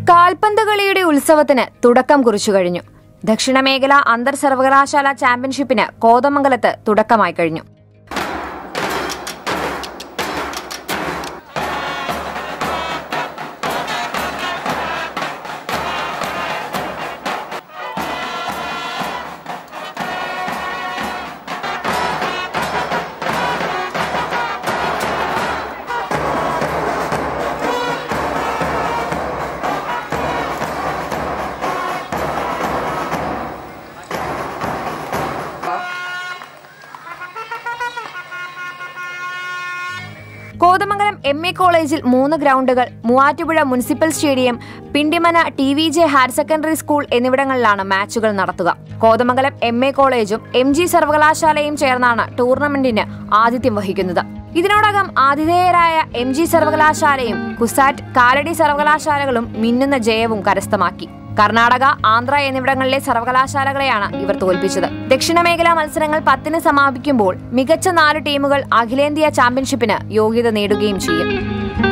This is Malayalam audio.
കാൽപന്ത് കളിയുടെ ഉത്സവത്തിന് തുടക്കം കുറിച്ചു കഴിഞ്ഞു ദക്ഷിണമേഖല അന്തർ സർവകലാശാല ചാമ്പ്യൻഷിപ്പിന് കോതമംഗലത്ത് തുടക്കമായി കഴിഞ്ഞു കോതമംഗലം എം എ കോളേജിൽ മൂന്ന് ഗ്രൗണ്ടുകൾ Muvattupuzha municipal stadium Pindimana T V J higher secondary school എന്നിവിടങ്ങളിലാണ് മാച്ചുകൾ നടത്തുക കോതമംഗലം എം എ കോളേജും എം ജി സർവകലാശാലയും ചേർന്നാണ് ടൂർണമെന്റിന് ആതിഥ്യം വഹിക്കുന്നത് ഇതിനോടകം ആതിഥേയരായ എം ജി സർവകലാശാലയും കുസാറ്റ് കാലടി സർവകലാശാലകളും മിന്നുന്ന ജയവും കരസ്ഥമാക്കി കർണാടക ആന്ധ്ര എന്നിവിടങ്ങളിലെ സർവകലാശാലകളെയാണ് ഇവർ തോൽപ്പിച്ചത് ദക്ഷിണമേഖലാ മത്സരങ്ങൾ പത്തിന് സമാപിക്കുമ്പോൾ മികച്ച നാല് ടീമുകൾ അഖിലേന്ത്യാ ചാമ്പ്യൻഷിപ്പിന് യോഗ്യത നേടുകയും ചെയ്യും